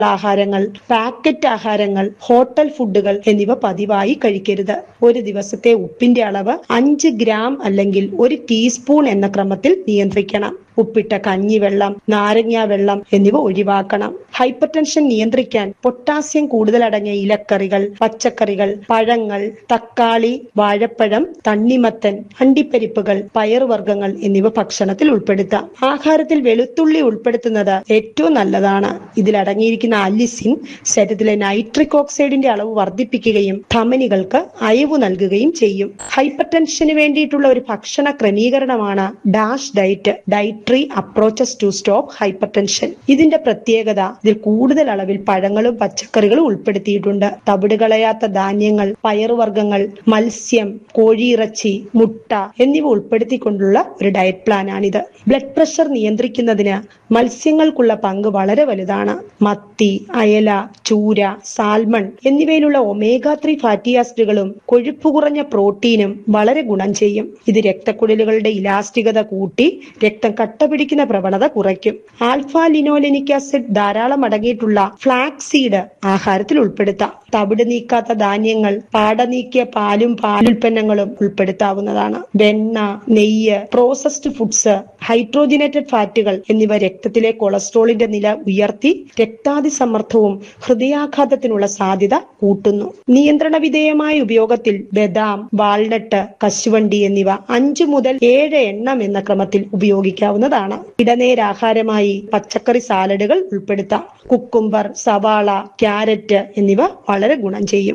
ആഹാരങ്ങൾ പാക്കറ്റ് ആഹാരങ്ങൾ ഹോട്ടൽ ഫുഡുകൾ എന്നിവ പതിവായി കഴിക്കരുത് ഒരു ദിവസത്തെ ഉപ്പിന്റെ അളവ് അഞ്ച് ഗ്രാം അല്ലെങ്കിൽ ഒരു ടീസ്പൂൺ എന്ന ക്രമത്തിൽ നിയന്ത്രിക്കണം ഉപ്പിട്ട കഞ്ഞിവെള്ളം നാരങ്ങ വെള്ളം എന്നിവ ഒഴിവാക്കണം ഹൈപ്പർ ടെൻഷൻ നിയന്ത്രിക്കാൻ പൊട്ടാസ്യം കൂടുതലടങ്ങിയ ഇലക്കറികൾ പച്ചക്കറികൾ പഴങ്ങൾ തക്കാളി വാഴപ്പഴം തണ്ണിമത്തൻ അണ്ടിപ്പരിപ്പുകൾ പയറുവർഗ്ഗങ്ങൾ എന്നിവ ഭക്ഷണത്തിൽ ഉൾപ്പെടുത്താം ആഹാരത്തിൽ വെളുത്തുള്ളി ഉൾപ്പെടുത്തുന്നത് ഏറ്റവും നല്ലതാണ് ഇതിലടങ്ങിയിരിക്കുന്ന അലിസിൻ ശരീരത്തിലെ നൈട്രിക് ഓക്സൈഡിന്റെ അളവ് വർദ്ധിപ്പിക്കുകയും ധമനികൾക്ക് അയവ് നൽകുകയും ചെയ്യും ഹൈപ്പർ ടെൻഷന് വേണ്ടിയിട്ടുള്ള ഒരു ഭക്ഷണ ക്രമീകരണമാണ് DASH diet dietary approaches to stop hypertension ഇതിന്റെ പ്രത്യേകത ഇതിൽ കൂടുതൽ അളവിൽ പഴങ്ങളും പച്ചക്കറികളും ഉൾപ്പെടുത്തിയിട്ടുണ്ട് തവിട് കളയാത്ത ധാന്യങ്ങൾ പയറുവർഗ്ഗങ്ങൾ മത്സ്യം കോഴിയിറച്ചി മുട്ട എന്നിവ ഉൾപ്പെടുത്തിക്കൊണ്ടുള്ള ഒരു ഡയറ്റ് പ്ലാനാണിത് ബ്ലഡ് പ്രഷർ നിയന്ത്രിക്കുന്നതിന് മത്സ്യങ്ങൾക്കുള്ള പങ്ക് വളരെ വലുതാണ് മത്തി അയല ചൂര സാൽമൺ എന്നിവയിലുള്ള ഒമേഗ ത്രീ ഫാറ്റി ആസിഡുകളും കൊഴുപ്പ് കുറഞ്ഞ പ്രോട്ടീനും വളരെ ഗുണം ചെയ്യും ഇത് രക്തക്കുഴലുകളുടെ ഇലാസ്റ്റികത കൂട്ടി രക്തം കട്ട പിടിക്കുന്ന പ്രവണത കുറയ്ക്കും ആൽഫ ലിനോലെനിക് ആസിഡ് ധാരാളം അടങ്ങിയിട്ടുള്ള ഫ്ലാക്സ് സീഡ് ആഹാരത്തിൽ ഉൾപ്പെടുത്താം തവിട് നീക്കാത്ത ധാന്യങ്ങൾ പാട നീക്കിയ പാലും പാലുൽപ്പന്നങ്ങളും ഉൾപ്പെടുത്താവുന്നതാണ് വെണ്ണ നെയ്യ് പ്രോസസ്ഡ് ഫുഡ്സ് ഹൈഡ്രോജിനേറ്റഡ് ഫാറ്റുകൾ എന്നിവ രക്തത്തിലെ കൊളസ്ട്രോളിന്റെ നില ഉയർത്തി രക്താതിസമ്മർദ്ദവും ഹൃദയാഘാതത്തിനുള്ള സാധ്യത കൂട്ടുന്നു നിയന്ത്രണ വിധേയമായ ഉപയോഗത്തിൽ ബദാം വാൾനട്ട് കശുവണ്ടി എന്നിവ അഞ്ചു മുതൽ ഏഴ് എണ്ണം എന്ന ക്രമത്തിൽ ഉപയോഗിക്കാവുന്നതാണ് ഇടനേരാഹാരമായി പച്ചക്കറി സാലഡുകൾ ഉൾപ്പെടുത്താം കുക്കുംബർ സവാള ക്യാരറ്റ് എന്നിവ വളരെ ഗുണം ചെയ്യും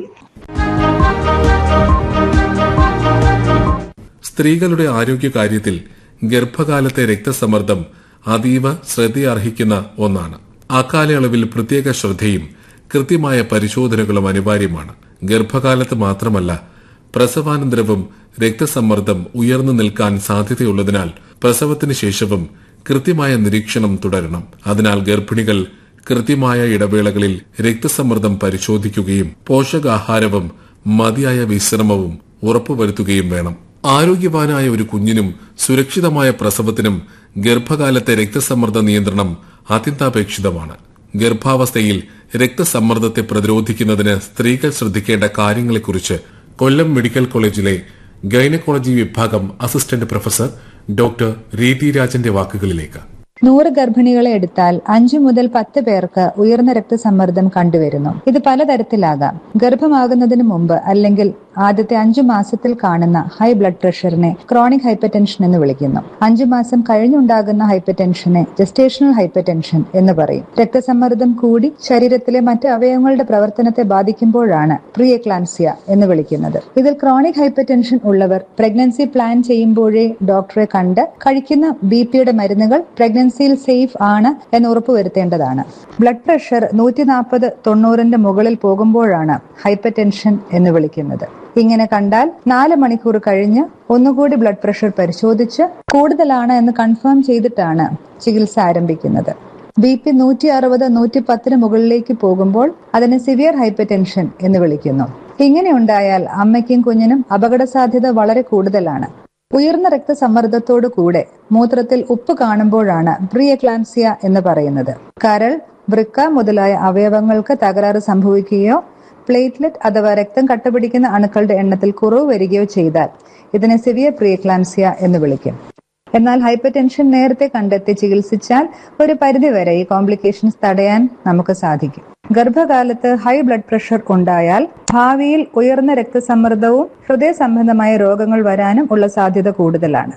സ്ത്രീകളുടെ ആരോഗ്യകാര്യത്തിൽ ഗർഭകാലത്തെ രക്തസമ്മർദ്ദം അതീവ ശ്രദ്ധയർഹിക്കുന്ന ഒന്നാണ് അക്കാലയളവിൽ പ്രത്യേക ശ്രദ്ധയും കൃത്യമായ പരിശോധനകളും അനിവാര്യമാണ് ഗർഭകാലത്ത് മാത്രമല്ല പ്രസവാനന്തരവും രക്തസമ്മർദ്ദം ഉയർന്നു നിൽക്കാൻ സാധ്യതയുള്ളതിനാൽ പ്രസവത്തിന് ശേഷവും കൃത്യമായ നിരീക്ഷണം തുടരണം അതിനാൽ ഗർഭിണികൾ കൃത്യമായ ഇടവേളകളിൽ രക്തസമ്മർദ്ദം പരിശോധിക്കുകയും പോഷകാഹാരവും മതിയായ വിശ്രമവും ഉറപ്പുവരുത്തുകയും വേണം ആരോഗ്യവാനായ ഒരു കുഞ്ഞിനും സുരക്ഷിതമായ പ്രസവത്തിനും ഗർഭകാലത്തെ രക്തസമ്മർദ്ദ നിയന്ത്രണം അത്യന്താപേക്ഷിതമാണ് ഗർഭാവസ്ഥയിൽ രക്തസമ്മർദ്ദത്തെ പ്രതിരോധിക്കുന്നതിന് സ്ത്രീകൾ ശ്രദ്ധിക്കേണ്ട കാര്യങ്ങളെക്കുറിച്ച് കൊല്ലം മെഡിക്കൽ കോളേജിലെ ഗൈനക്കോളജി വിഭാഗം അസിസ്റ്റന്റ് പ്രൊഫസർ ഡോക്ടർ രീതി രാജന്റെ വാക്കുകളിലേക്ക് നൂറ് ഗർഭിണികളെ എടുത്താൽ അഞ്ചു മുതൽ പത്ത് പേർക്ക് ഉയർന്ന രക്തസമ്മർദ്ദം കണ്ടുവരുന്നു ഇത് പലതരത്തിലാകാം ഗർഭമാകുന്നതിന് മുമ്പ് അല്ലെങ്കിൽ ആദ്യത്തെ അഞ്ചു മാസത്തിൽ കാണുന്ന ഹൈ ബ്ലഡ് പ്രഷറിനെ ക്രോണിക് ഹൈപ്പർടെൻഷൻ എന്ന് വിളിക്കുന്നു അഞ്ചു മാസം കഴിഞ്ഞുണ്ടാകുന്ന ഹൈപ്പർടെൻഷനെ ജസ്റ്റേഷണൽ ഹൈപ്പർടെൻഷൻ എന്ന് പറയും രക്തസമ്മർദ്ദം കൂടി ശരീരത്തിലെ മറ്റ് അവയവങ്ങളുടെ പ്രവർത്തനത്തെ ബാധിക്കുമ്പോഴാണ് പ്രീ എക്ലാംസിയ എന്ന് വിളിക്കുന്നത് ഇതിൽ ക്രോണിക് ഹൈപ്പർടെൻഷൻ ഉള്ളവർ പ്രഗ്നൻസി പ്ലാൻ ചെയ്യുമ്പോഴേ ഡോക്ടറെ കണ്ട് കഴിക്കുന്ന ബി പിയുടെ മരുന്നുകൾ പ്രഗ്നൻസിയിൽ സേഫ് ആണ് എന്ന് ഉറപ്പുവരുത്തേണ്ടതാണ് ബ്ലഡ് പ്രഷർ നൂറ്റി നാൽപ്പത് തൊണ്ണൂറിന്റെ മുകളിൽ പോകുമ്പോഴാണ് ഹൈപ്പർ ടെൻഷൻ എന്ന് വിളിക്കുന്നത് ഇങ്ങനെ കണ്ടാൽ നാല് മണിക്കൂർ കഴിഞ്ഞ് ഒന്നുകൂടി ബ്ലഡ് പ്രഷർ പരിശോധിച്ച് കൂടുതലാണ് എന്ന് കൺഫേം ചെയ്തിട്ടാണ് ചികിത്സ ആരംഭിക്കുന്നത് ബി പി നൂറ്റി അറുപത് നൂറ്റി പത്തിന് മുകളിലേക്ക് പോകുമ്പോൾ അതിനെ സിവിയർ ഹൈപ്പർ ടെൻഷൻ എന്ന് വിളിക്കുന്നു ഇങ്ങനെ ഉണ്ടായാൽ അമ്മയ്ക്കും കുഞ്ഞിനും അപകട സാധ്യത വളരെ കൂടുതലാണ് ഉയർന്ന രക്തസമ്മർദ്ദത്തോടു കൂടെ മൂത്രത്തിൽ ഉപ്പ് കാണുമ്പോഴാണ് പ്രീ എക്ലാംസിയ എന്ന് പറയുന്നത് കരൾ വൃക്ക മുതലായ അവയവങ്ങൾക്ക് തകരാറ് സംഭവിക്കുകയോ പ്ലേറ്റ്ലെറ്റ് അഥവാ രക്തം കട്ടപിടിക്കുന്ന അണുക്കളുടെ എണ്ണത്തിൽ കുറവ് വരികയോ ചെയ്താൽ ഇതിനെ സിവിയർ പ്രീ എക്ലാംസിയ എന്ന് വിളിക്കും എന്നാൽ ഹൈപ്പർ ടെൻഷൻ നേരത്തെ കണ്ടെത്തി ചികിത്സിച്ചാൽ ഒരു പരിധിവരെ ഈ കോംപ്ലിക്കേഷൻസ് തടയാൻ നമുക്ക് സാധിക്കും ഗർഭകാലത്ത് ഹൈ ബ്ലഡ് പ്രഷർ ഉണ്ടായാൽ ഭാവിയിൽ ഉയർന്ന രക്തസമ്മർദ്ദവും ഹൃദയ സംബന്ധമായ രോഗങ്ങൾ വരാനും ഉള്ള സാധ്യത കൂടുതലാണ്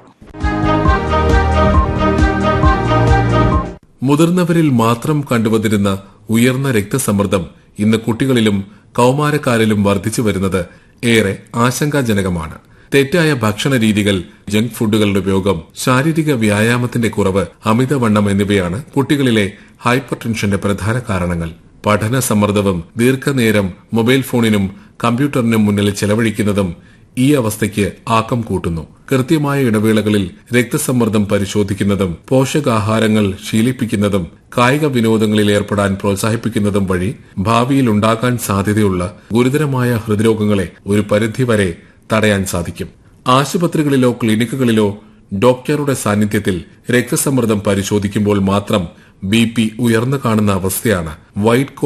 മുതിർന്നവരിൽ മാത്രം കണ്ടുവന്നിരുന്ന ഉയർന്ന രക്തസമ്മർദ്ദം ഇന്ന് കുട്ടികളിലും കൌമാരക്കാരിലും വർദ്ധിച്ചു വരുന്നത് ഏറെ ആശങ്കാജനകമാണ് തെറ്റായ ഭക്ഷണ രീതികൾ ജങ്ക് ഫുഡുകളുടെ ഉപയോഗം ശാരീരിക വ്യായാമത്തിന്റെ കുറവ് അമിതവണ്ണം എന്നിവയാണ് കുട്ടികളിലെ ഹൈപ്പർ ടെൻഷന്റെ പ്രധാന കാരണങ്ങൾ പഠന സമ്മർദ്ദവും ദീർഘനേരം മൊബൈൽ ഫോണിനും കമ്പ്യൂട്ടറിനും മുന്നിൽ ചെലവഴിക്കുന്നതും ഈ അവസ്ഥയ്ക്ക് ആക്കം കൂട്ടുന്നു കൃത്യമായ ഇടവേളകളിൽ രക്തസമ്മർദ്ദം പരിശോധിക്കുന്നതും പോഷകാഹാരങ്ങൾ ശീലിപ്പിക്കുന്നതും കായിക വിനോദങ്ങളിൽ ഏർപ്പെടാൻ പ്രോത്സാഹിപ്പിക്കുന്നതും വഴി ഭാവിയിൽ ഉണ്ടാകാൻ സാധ്യതയുള്ള ഗുരുതരമായ ഹൃദ്രോഗങ്ങളെ ഒരു പരിധിവരെ തടയാൻ സാധിക്കും ആശുപത്രികളിലോ ക്ലിനിക്കുകളിലോ ഡോക്ടറുടെ സാന്നിധ്യത്തിൽ രക്തസമ്മർദ്ദം പരിശോധിക്കുമ്പോൾ മാത്രം ബി പി ഉയർന്നു കാണുന്ന അവസ്ഥയാണ് വൈറ്റ്